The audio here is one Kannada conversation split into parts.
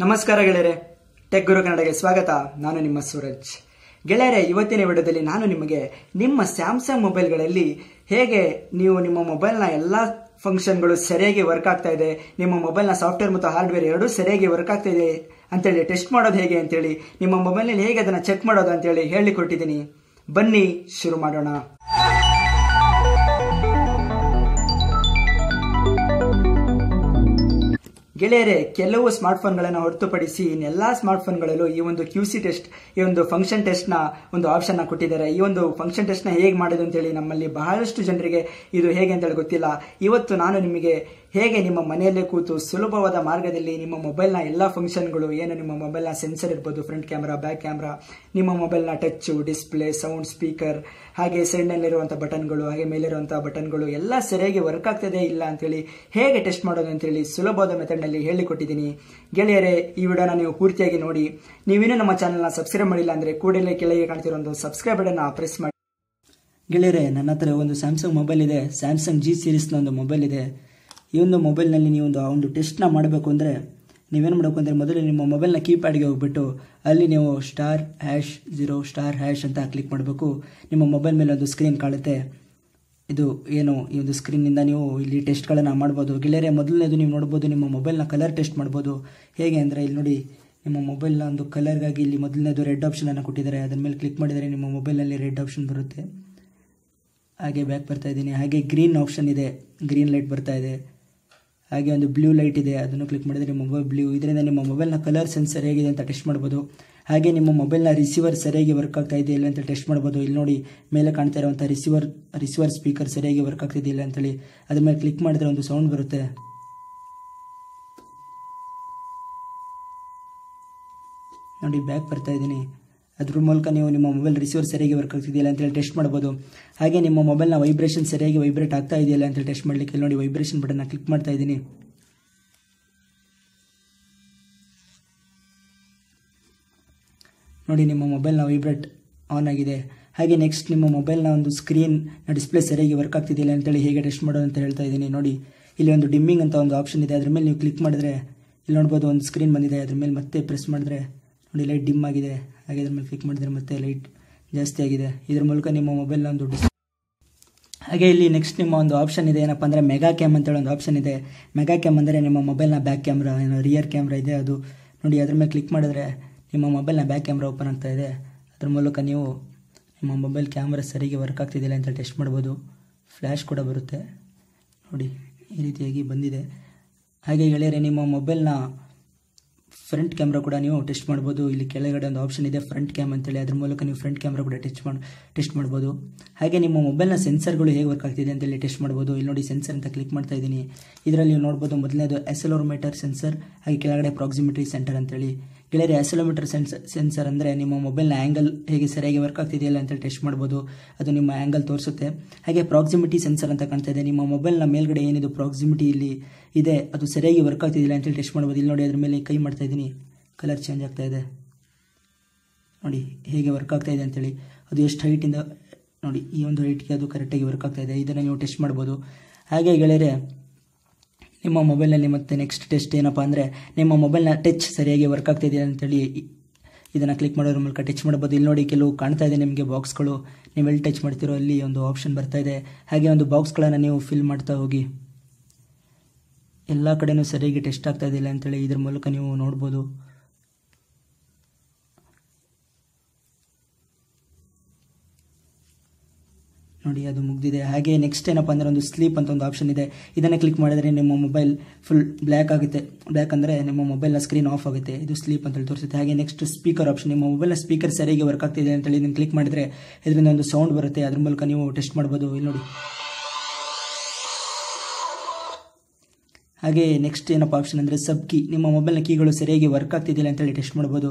ನಮಸ್ಕಾರ ಗೆಳೆಯರೆ ಟೆಕ್ ಗುರು ಕನ್ನಡಗೆ ಸ್ವಾಗತ ನಾನು ನಿಮ್ಮ ಸೂರಜ್ ಗೆಳೆಯರೆ ಇವತ್ತಿನ ವಿಡಿಯೋದಲ್ಲಿ ನಾನು ನಿಮಗೆ ನಿಮ್ಮ ಸ್ಯಾಮ್ಸಂಗ್ ಮೊಬೈಲ್ಗಳಲ್ಲಿ ಹೇಗೆ ನೀವು ನಿಮ್ಮ ಮೊಬೈಲ್ನ ಎಲ್ಲ ಫಂಕ್ಷನ್ಗಳು ಸರಿಯಾಗಿ ವರ್ಕ್ ಆಗ್ತಾ ಇದೆ ನಿಮ್ಮ ಮೊಬೈಲ್ನ ಸಾಫ್ಟ್ವೇರ್ ಮತ್ತು ಹಾರ್ಡ್ವೇರ್ ಎರಡೂ ಸರಿಯಾಗಿ ವರ್ಕ್ ಆಗ್ತಾ ಇದೆ ಅಂತೇಳಿ ಟೆಸ್ಟ್ ಮಾಡೋದು ಹೇಗೆ ಅಂತೇಳಿ ನಿಮ್ಮ ಮೊಬೈಲ್ನಲ್ಲಿ ಹೇಗೆ ಅದನ್ನು ಚೆಕ್ ಮಾಡೋದು ಅಂತೇಳಿ ಹೇಳಿಕೊಟ್ಟಿದ್ದೀನಿ ಬನ್ನಿ ಶುರು ಮಾಡೋಣ ಗೆಳೆಯರೆ ಕೆಲವು ಸ್ಮಾರ್ಟ್ಫೋನ್ಗಳನ್ನು ಹೊರತುಪಡಿಸಿ ಇನ್ನೆಲ್ಲ ಸ್ಮಾರ್ಟ್ಫೋನ್ಗಳಲ್ಲೂ ಈ ಒಂದು ಕ್ಯೂ ಸಿ ಟೆಸ್ಟ್ ಈ ಒಂದು ಫಂಕ್ಷನ್ ಟೆಸ್ಟ್ನ ಒಂದು ಆಪ್ಷನ್ನ ಕೊಟ್ಟಿದ್ದಾರೆ ಈ ಒಂದು ಫಂಕ್ಷನ್ ಟೆಸ್ಟ್ನ ಹೇಗೆ ಮಾಡೋದು ಅಂತೇಳಿ ನಮ್ಮಲ್ಲಿ ಬಹಳಷ್ಟು ಜನರಿಗೆ ಇದು ಹೇಗೆ ಅಂತೇಳಿ ಗೊತ್ತಿಲ್ಲ ಇವತ್ತು ನಾನು ನಿಮಗೆ ಹೇಗೆ ನಿಮ್ಮ ಮನೆಯಲ್ಲೇ ಕೂತು ಸುಲಭವಾದ ಮಾರ್ಗದಲ್ಲಿ ನಿಮ್ಮ ಮೊಬೈಲ್ನ ಎಲ್ಲ ಫಂಕ್ಷನ್ಗಳು ಏನು ನಿಮ್ಮ ಮೊಬೈಲ್ನ ಸೆನ್ಸರ್ ಇರ್ಬೋದು ಫ್ರಂಟ್ ಕ್ಯಾಮ್ರಾ ಬ್ಯಾಕ್ ಕ್ಯಾಮ್ರಾ ನಿಮ್ಮ ಮೊಬೈಲ್ನ ಟಚ್ಚು ಡಿಸ್ಪ್ಲೇ ಸೌಂಡ್ ಸ್ಪೀಕರ್ ಹಾಗೆ ಸೈಡ್ನಲ್ಲಿರುವಂಥ ಬಟನ್ಗಳು ಹಾಗೆ ಮೇಲಿರುವಂಥ ಬಟನ್ಗಳು ಎಲ್ಲ ಸರಿಯಾಗಿ ವರ್ಕ್ ಆಗ್ತದೆ ಇಲ್ಲ ಅಂತೇಳಿ ಹೇಗೆ ಟೆಸ್ಟ್ ಮಾಡೋದು ಅಂತೇಳಿ ಸುಲಭವಾದ ಮೆಥಡ್ನಲ್ಲಿ ಹೇಳಿಕೊಟ್ಟಿದ್ದೀನಿ ಗೆಳೆಯರೆ ಈ ವಿಡಿಯೋನ ನೀವು ಪೂರ್ತಿಯಾಗಿ ನೋಡಿ ನೀವೇನೂ ನಮ್ಮ ಚಾನಲ್ನ ಸಬ್ಸ್ಕ್ರೈಬ್ ಮಾಡಿಲ್ಲ ಅಂದರೆ ಕೂಡಲೇ ಕೆಳಗೆ ಕಾಣ್ತಿರೋ ಒಂದು ಸಬ್ಸ್ಕ್ರೈಬ್ ಬಟನ್ನ ಪ್ರೆಸ್ ಮಾಡಿ ಗೆಳೆಯರೆ ನನ್ನ ಹತ್ರ ಒಂದು ಸ್ಯಾಮ್ಸಂಗ್ ಮೊಬೈಲ್ ಇದೆ ಸ್ಯಾಮ್ಸಂಗ್ ಜಿ ಸೀರೀಸ್ನ ಒಂದು ಮೊಬೈಲ್ ಇದೆ ಈ ಒಂದು ಮೊಬೈಲ್ನಲ್ಲಿ ನೀವು ಒಂದು ಆ ಒಂದು ಟೆಸ್ಟ್ನ ಮಾಡಬೇಕು ಅಂದರೆ ನೀವೇನು ಮಾಡಬೇಕು ಅಂದರೆ ಮೊದಲು ನಿಮ್ಮ ಮೊಬೈಲ್ನ ಕೀಪ್ಯಾಡ್ಗೆ ಹೋಗ್ಬಿಟ್ಟು ಅಲ್ಲಿ ನೀವು star hash zero star hash ಅಂತ ಕ್ಲಿಕ್ ಮಾಡಬೇಕು ನಿಮ್ಮ ಮೊಬೈಲ್ ಮೇಲೆ ಒಂದು ಸ್ಕ್ರೀನ್ ಕಾಣುತ್ತೆ ಇದು ಏನು ಈ ಒಂದು ಸ್ಕ್ರೀನಿಂದ ನೀವು ಇಲ್ಲಿ ಟೆಸ್ಟ್ಗಳನ್ನು ಮಾಡ್ಬೋದು ಗೆಳೆಯರೆ ಮೊದಲನೇದು ನೀವು ನೋಡ್ಬೋದು ನಿಮ್ಮ ಮೊಬೈಲ್ನ ಕಲರ್ ಟೆಸ್ಟ್ ಮಾಡ್ಬೋದು ಹೇಗೆ ಅಂದರೆ ಇಲ್ಲಿ ನೋಡಿ ನಿಮ್ಮ ಮೊಬೈಲ್ನ ಒಂದು ಕಲರ್ಗಾಗಿ ಇಲ್ಲಿ ಮೊದಲನೇದು ರೆಡ್ ಆಪ್ಷನನ್ನು ಕೊಟ್ಟಿದ್ದಾರೆ ಅದರ ಮೇಲೆ ಕ್ಲಿಕ್ ಮಾಡಿದರೆ ನಿಮ್ಮ ಮೊಬೈಲಲ್ಲಿ ರೆಡ್ ಆಪ್ಷನ್ ಬರುತ್ತೆ ಹಾಗೆ ಬ್ಯಾಕ್ ಬರ್ತಾ ಇದ್ದೀನಿ ಹಾಗೆ ಗ್ರೀನ್ ಆಪ್ಷನ್ ಇದೆ ಗ್ರೀನ್ ಲೈಟ್ ಬರ್ತಾ ಇದೆ ಹಾಗೆ ಒಂದು ಬ್ಲೂ ಲೈಟ್ ಇದೆ ಅದನ್ನು ಕ್ಲಿಕ್ ಮಾಡಿದರೆ ನಿಮ್ಮ ಮೊಬೈಲ್ ಬ್ಲೂ ಇದರಿಂದ ನಿಮ್ಮ ಮೊಬೈಲ್ನ ಕಲರ್ ಸೆನ್ಸರ್ ಹೇಗಿದೆ ಅಂತ ಟೆಸ್ಟ್ ಮಾಡ್ಬೋದು ಹಾಗೆ ನಿಮ್ಮ ಮೊಬೈಲ್ನ ರಿಸೀವರ್ ಸರಿಯಾಗಿ ವರ್ಕ್ ಆಗ್ತಾ ಇದೆ ಇಲ್ಲ ಅಂತ ಟೆಸ್ಟ್ ಮಾಡ್ಬೋದು ಇಲ್ಲಿ ನೋಡಿ ಮೇಲೆ ಕಾಣ್ತಾ ಇರುವಂಥ ರಿಸೀವರ್ ರಿಸೀವರ್ ಸ್ಪೀಕರ್ ಸರಿಯಾಗಿ ವರ್ಕ್ ಆಗ್ತಿದೆಯಿಲ್ಲ ಅಂತೇಳಿ ಅದ್ರ ಮೇಲೆ ಕ್ಲಿಕ್ ಮಾಡಿದ್ರೆ ಒಂದು ಸೌಂಡ್ ಬರುತ್ತೆ ನೋಡಿ ಬ್ಯಾಕ್ ಬರ್ತಾ ಇದ್ದೀನಿ ಅದ್ರ ಮೂಲಕ ನೀವು ನಿಮ್ಮ ಮೊಬೈಲ್ ರಿಸೀವರ್ ಸರಿಯಾಗಿ ವರ್ಕ್ ಆಗ್ತಿದೆಯಲ್ಲ ಅಂತೇಳಿ ಟೆಸ್ಟ್ ಮಾಡ್ಬೋದು ಹಾಗೆ ನಿಮ್ಮ ಮೊಬೈಲ್ನ ವೈಬ್ರೇಷನ್ ಸರಿಯಾಗಿ ವೈಬ್ರೇಟ್ ಆಗ್ತಾ ಇದೆಯಲ್ಲ ಅಂತೇಳಿ ಟೆಸ್ಟ್ ಮಾಡಲಿಕ್ಕೆ ನೋಡಿ ವೈಬ್ರೇಷನ್ ಬಟನ್ನ ಕ್ಲಿಕ್ ಮಾಡ್ತಾ ಇದ್ದೀನಿ ನೋಡಿ ನಿಮ್ಮ ಮೊಬೈಲ್ನ ವೈಬ್ರೇಟ್ ಆನ್ ಆಗಿದೆ ಹಾಗೆ ನೆಕ್ಸ್ಟ್ ನಿಮ್ಮ ಮೊಬೈಲ್ನ ಒಂದು ಸ್ಕ್ರೀನ್ ಡಿಸ್ಪ್ಲೇ ಸರಿಯಾಗಿ ವರ್ಕ್ ಆಗ್ತಿದೆಯಲ್ಲ ಅಂತೇಳಿ ಹೇಗೆ ಟೆಸ್ಟ್ ಮಾಡೋದು ಅಂತ ಹೇಳ್ತಾ ಇದ್ದೀನಿ ನೋಡಿ ಇಲ್ಲಿ ಒಂದು ಡಿಮ್ಮಿಂಗ್ ಅಂತ ಒಂದು ಆಪ್ಷನ್ ಇದೆ ಅದ್ರ ಮೇಲೆ ನೀವು ಕ್ಲಿಕ್ ಮಾಡಿದ್ರೆ ಇಲ್ಲಿ ನೋಡ್ಬೋದು ಒಂದು ಸ್ಕ್ರೀನ್ ಬಂದಿದೆ ಅದ್ರ ಮೇಲೆ ಮತ್ತೆ ಪ್ರೆಸ್ ಮಾಡಿದ್ರೆ ನೋಡಿ ಲೈಟ್ ಡಿಮ್ ಆಗಿದೆ ಹಾಗೆ ಅದ್ರ ಮೇಲೆ ಕ್ಲಿಕ್ ಮಾಡಿದ್ರೆ ಮತ್ತೆ ಲೈಟ್ ಜಾಸ್ತಿ ಆಗಿದೆ ಇದ್ರ ಮೂಲಕ ನಿಮ್ಮ ಮೊಬೈಲ್ನ ಒಂದು ಡಿಸ್ ಹಾಗೆ ಇಲ್ಲಿ ನೆಕ್ಸ್ಟ್ ನಿಮ್ಮ ಒಂದು ಆಪ್ಷನ್ ಇದೆ ಏನಪ್ಪ ಅಂದರೆ ಮೆಗಾ ಕ್ಯಾಮ್ ಅಂತೇಳಿ ಒಂದು ಆಪ್ಷನ್ ಇದೆ ಮೆಗಾ ಕ್ಯಾಮ್ ಅಂದರೆ ನಿಮ್ಮ ಮೊಬೈಲ್ನ ಬ್ಯಾಕ್ ಕ್ಯಾಮ್ರಾ ಏನೋ ರಿಯರ್ ಕ್ಯಾಮ್ರಾ ಇದೆ ಅದು ನೋಡಿ ಅದ್ರ ಮೇಲೆ ಕ್ಲಿಕ್ ಮಾಡಿದ್ರೆ ನಿಮ್ಮ ಮೊಬೈಲ್ನ ಬ್ಯಾಕ್ ಕ್ಯಾಮ್ರಾ ಓಪನ್ ಆಗ್ತಾ ಇದೆ ಅದ್ರ ಮೂಲಕ ನೀವು ನಿಮ್ಮ ಮೊಬೈಲ್ ಕ್ಯಾಮ್ರಾ ಸರಿಗೆ ವರ್ಕ್ ಆಗ್ತಿದ್ದಿಲ್ಲ ಅಂತ ಟೆಸ್ಟ್ ಮಾಡ್ಬೋದು ಫ್ಲ್ಯಾಶ್ ಕೂಡ ಬರುತ್ತೆ ನೋಡಿ ಈ ರೀತಿಯಾಗಿ ಬಂದಿದೆ ಹಾಗೆ ಗೆಳೆಯರೆ ನಿಮ್ಮ ಮೊಬೈಲ್ನ ಫ್ರಂಟ್ ಕ್ಯಾಮ್ರಾ ಕೂಡ ನೀವು ಟೆಸ್ಟ್ ಮಾಡ್ಬೋದು ಇಲ್ಲಿ ಕೆಳಗಡೆ ಒಂದು ಆಪ್ಷನ್ ಇದೆ ಫ್ರಂಟ್ ಕ್ಯಾಮ್ ಅಂತೇಳಿ ಅದ್ರ ಮೂಲಕ ನೀವು ಫ್ರಂಟ್ ಕ್ಯಾಮ್ರಾ ಕೂಡ ಟೆಸ್ಟ್ ಮಾಡಿ ಟೆಸ್ಟ್ ಮಾಡ್ಬೋದು ಹಾಗೆ ನಿಮ್ಮ ಮೊಬೈಲ್ನ ಸೆನ್ಸರ್ಗಳು ಹೇಗೆ ವರ್ಕ್ ಆಗ್ತಿದೆ ಅಂತೇಳಿ ಟೆಸ್ಟ್ ಮಾಡ್ಬೋದು ಇಲ್ಲಿ ನೋಡಿ ಸೆನ್ಸರ್ ಅಂತ ಕ್ಲಿಕ್ ಮಾಡ್ತಾ ಇದ್ದೀನಿ ಇದರಲ್ಲಿ ನೀವು ನೋಡ್ಬೋದು ಮೊದಲನೇದು ಎಸೆಲೋಮೀಟರ್ ಸೆನ್ಸರ್ ಹಾಗೆ ಕೆಳಗಡೆ ಪ್ರಾಕ್ಸಿಮಿಟಿ ಸೆಂಟರ್ ಅಂತೇಳಿ ಗೆಳೆಯರೆ ಎಸೆಲೋಮೀಟರ್ ಸೆನ್ಸ್ ಸೆನ್ಸರ್ ಅಂದರೆ ನಿಮ್ಮ ಮೊಬೈಲ್ನ ಆ್ಯಂಗಲ್ ಹೇಗೆ ಸರಿಯಾಗಿ ವರ್ಕ್ ಆಗ್ತಿದೆಯಲ್ಲ ಅಂತೇಳಿ ಟೆಸ್ಟ್ ಮಾಡ್ಬೋದು ಅದು ನಿಮ್ಮ ಆ್ಯಂಗಲ್ ತೋರಿಸುತ್ತೆ ಹಾಗೆ ಪ್ರಾಕ್ಸಿಮಿಟಿ ಸೆನ್ಸರ್ ಅಂತ ಕಾಣ್ತಾ ಇದೆ ನಿಮ್ಮ ಮೊಬೈಲ್ನ ಮೇಲ್ಗಡೆ ಏನಿದು ಪ್ರಾಕ್ಸಿಮಿಟಿ ಇಲ್ಲಿ ಇದೆ ಅದು ಸರಿಯಾಗಿ ವರ್ಕ್ ಆಗ್ತಿದೆಯಲ್ಲ ಅಂತೇಳಿ ಟೆಸ್ಟ್ ಮಾಡ್ಬೋದು ಇಲ್ಲಿ ನೋಡಿ ಅದ್ರ ಮೇಲೆ ಕೈ ಮಾಡ್ತಾ ಇದ್ದೀನಿ ಕಲರ್ ಚೇಂಜ್ ಆಗ್ತಾ ಇದೆ ನೋಡಿ ಹೇಗೆ ವರ್ಕ್ ಆಗ್ತಾ ಇದೆ ಅಂತೇಳಿ ಅದು ಎಷ್ಟು ಹೈಟಿಂದ ನೋಡಿ ಈ ಒಂದು ಹೈಟ್ಗೆ ಅದು ಕರೆಕ್ಟಾಗಿ ವರ್ಕ್ ಆಗ್ತಾ ಇದೆ ಇದನ್ನು ನೀವು ಟೆಸ್ಟ್ ಮಾಡ್ಬೋದು ಹಾಗೆ ಗೆಳೆಯರೆ ನಿಮ್ಮ ಮೊಬೈಲ್ನಲ್ಲಿ ಮತ್ತೆ ನೆಕ್ಸ್ಟ್ ಟೆಸ್ಟ್ ಏನಪ್ಪ ಅಂದರೆ ನಿಮ್ಮ ಮೊಬೈಲ್ನ ಟಚ್ ಸರಿಯಾಗಿ ವರ್ಕ್ ಆಗ್ತಿದೆಯಾ ಅಂತೇಳಿ ಇದನ್ನು ಕ್ಲಿಕ್ ಮಾಡೋದ್ರ ಮೂಲಕ ಟಚ್ ಮಾಡ್ಬೋದು ಇಲ್ಲಿ ನೋಡಿ ಕೆಲವು ಕಾಣ್ತಾ ಇದೆ ನಿಮಗೆ ಬಾಕ್ಸ್ಗಳು ನೀವು ಎಲ್ಲಿ ಟಚ್ ಮಾಡ್ತಿರೋ ಅಲ್ಲಿ ಒಂದು ಆಪ್ಷನ್ ಬರ್ತಾ ಇದೆ ಹಾಗೆ ಒಂದು ಬಾಕ್ಸ್ಗಳನ್ನು ನೀವು ಫಿಲ್ ಮಾಡ್ತಾ ಹೋಗಿ ಎಲ್ಲ ಕಡೆನೂ ಸರಿಯಾಗಿ ಟೆಸ್ಟ್ ಆಗ್ತಾ ಇದೆಯಲ್ಲ ಅಂತೇಳಿ ಇದ್ರ ಮೂಲಕ ನೀವು ನೋಡ್ಬೋದು ನೋಡಿ ಅದು ಮುಗ್ದಿದೆ ಹಾಗೆ ನೆಕ್ಸ್ಟ್ ಏನಪ್ಪ ಅಂದರೆ ಒಂದು ಸ್ಲೀಪ್ ಅಂತ ಒಂದು ಆಪ್ಷನ್ ಇದೆ ಇದನ್ನು ಕ್ಲಿಕ್ ಮಾಡಿದರೆ ನಿಮ್ಮ ಮೊಬೈಲ್ ಫುಲ್ ಬ್ಲ್ಯಾಕ್ ಆಗುತ್ತೆ ಬ್ಲ್ಯಾಕ್ ಅಂದರೆ ನಿಮ್ಮ ಮೊಬೈಲ್ನ ಸ್ಕ್ರೀನ್ ಆಫ್ ಆಗುತ್ತೆ ಇದು ಸ್ಲೀಪ್ ಅಂತೇಳಿ ತೋರಿಸುತ್ತೆ ಹಾಗೆ ನೆಕ್ಸ್ಟ್ ಸ್ಪೀಕರ್ ಆಪ್ಷನ್ ನಿಮ್ಮ ಮೊಬೈಲ್ನ ಸ್ಪೀಕರ್ ಸರಿಯಾಗಿ ವರ್ಕ್ ಆಗ್ತಿದೆ ಅಂತೇಳಿ ಇದನ್ನು ಕ್ಲಿಕ್ ಮಾಡಿದರೆ ಇದರಿಂದ ಒಂದು ಸೌಂಡ್ ಬರುತ್ತೆ ಅದ್ರ ಮೂಲಕ ನೀವು ಟೆಸ್ಟ್ ಮಾಡ್ಬೋದು ಇಲ್ಲಿ ನೋಡಿ ಹಾಗೆ ನೆಕ್ಸ್ಟ್ ಏನಪ್ಪ ಆಪ್ಷನ್ ಅಂದರೆ ಸಬ್ ಕೀ ನಿಮ್ಮ ಮೊಬೈಲ್ನ ಕೀಗಳು ಸರಿಯಾಗಿ ವರ್ಕ್ ಆಗ್ತಿದ್ದಿಲ್ಲ ಅಂತೇಳಿ ಟೆಸ್ಟ್ ಮಾಡ್ಬೋದು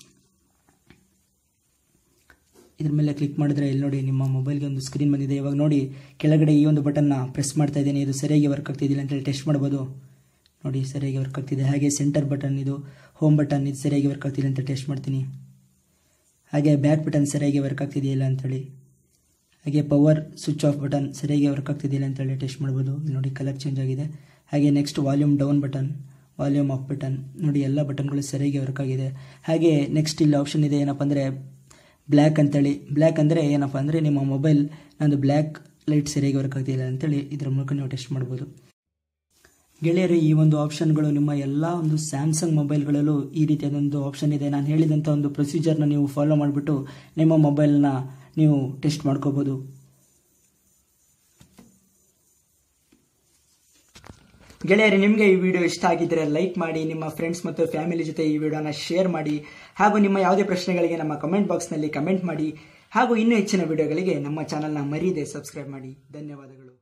ಇದ್ರ ಮೇಲೆ ಕ್ಲಿಕ್ ಮಾಡಿದ್ರೆ ಇಲ್ಲಿ ನೋಡಿ ನಿಮ್ಮ ಮೊಬೈಲ್ಗೆ ಒಂದು ಸ್ಕ್ರೀನ್ ಬಂದಿದೆ ಇವಾಗ ನೋಡಿ ಕೆಳಗಡೆ ಈ ಒಂದು ಬಟನ್ನ ಪ್ರೆಸ್ ಮಾಡ್ತಾ ಇದ್ದೀನಿ ಇದು ಸರಿಯಾಗಿ ವರ್ಕ್ ಆಗ್ತಿದ್ದಿಲ್ಲ ಅಂತೇಳಿ ಟೆಸ್ಟ್ ಮಾಡ್ಬೋದು ನೋಡಿ ಸರಿಯಾಗಿ ವರ್ಕ್ ಆಗ್ತಿದೆ ಹಾಗೆ ಸೆಂಟರ್ ಬಟನ್ ಇದು ಹೋಮ್ ಬಟನ್ ಇದು ಸರಿಯಾಗಿ ವರ್ಕ್ ಆಗ್ತಿದೆ ಅಂತ ಟೆಸ್ಟ್ ಮಾಡ್ತೀನಿ ಹಾಗೆ ಬ್ಯಾಕ್ ಬಟನ್ ಸರಿಯಾಗಿ ವರ್ಕ್ ಆಗ್ತಿದೆಯಿಲ್ಲ ಅಂತೇಳಿ ಹಾಗೆ ಪವರ್ ಸ್ವಿಚ್ ಆಫ್ ಬಟನ್ ಸರಿಯಾಗಿ ವರ್ಕ್ ಆಗ್ತಿದೆಯಿಲ್ಲ ಅಂತೇಳಿ ಟೆಸ್ಟ್ ಮಾಡ್ಬೋದು ಇಲ್ಲಿ ನೋಡಿ ಕಲರ್ ಚೇಂಜ್ ಆಗಿದೆ ಹಾಗೆ next volume down button volume off button ನೋಡಿ ಎಲ್ಲ ಬಟನ್ಗಳು ಸರಿಯಾಗಿ ವರ್ಕ್ ಆಗಿದೆ ಹಾಗೆ ನೆಕ್ಸ್ಟ್ ಇಲ್ಲಿ ಆಪ್ಷನ್ ಇದೆ ಏನಪ್ಪ ಅಂದರೆ ಬ್ಲ್ಯಾಕ್ ಅಂತೇಳಿ ಬ್ಲ್ಯಾಕ್ ಅಂದರೆ ಏನಪ್ಪ ಅಂದರೆ ನಿಮ್ಮ ಮೊಬೈಲ್ ನಂದು ಬ್ಲ್ಯಾಕ್ ಲೈಟ್ ಸರಿಯಾಗಿ ವರ್ಕ್ ಆಗ್ತಿಲ್ಲ ಅಂತೇಳಿ ಇದರ ಮೂಲಕ ನೀವು ಟೆಸ್ಟ್ ಮಾಡ್ಬೋದು ಗೆಳೆಯರು ಈ ಒಂದು ಆಪ್ಷನ್ಗಳು ನಿಮ್ಮ ಎಲ್ಲ ಒಂದು ಸ್ಯಾಮ್ಸಂಗ್ ಮೊಬೈಲ್ಗಳಲ್ಲೂ ಈ ರೀತಿಯಾದೊಂದು ಆಪ್ಷನ್ ಇದೆ ನಾನು ಹೇಳಿದಂಥ ಒಂದು ಪ್ರೊಸೀಜರ್ನ ನೀವು ಫಾಲೋ ಮಾಡಿಬಿಟ್ಟು ನಿಮ್ಮ ಮೊಬೈಲ್ನ ನೀವು ಟೆಸ್ಟ್ ಮಾಡ್ಕೋಬೋದು ಗೆಳೆಯರಿ ನಿಮಗೆ ಈ ವಿಡಿಯೋ ಇಷ್ಟ ಆಗಿದ್ದರೆ ಲೈಕ್ ಮಾಡಿ ನಿಮ್ಮ ಫ್ರೆಂಡ್ಸ್ ಮತ್ತು ಫ್ಯಾಮಿಲಿ ಜೊತೆ ಈ ವಿಡಿಯೋನ ಶೇರ್ ಮಾಡಿ ಹಾಗೂ ನಿಮ್ಮ ಯಾವುದೇ ಪ್ರಶ್ನೆಗಳಿಗೆ ನಮ್ಮ ಕಮೆಂಟ್ ಬಾಕ್ಸ್ನಲ್ಲಿ ಕಮೆಂಟ್ ಮಾಡಿ ಹಾಗೂ ಇನ್ನೂ ಹೆಚ್ಚಿನ ವಿಡಿಯೋಗಳಿಗೆ ನಮ್ಮ ಚಾನಲ್ನ ಮರೀದೆ ಸಬ್ಸ್ಕ್ರೈಬ್ ಮಾಡಿ ಧನ್ಯವಾದಗಳು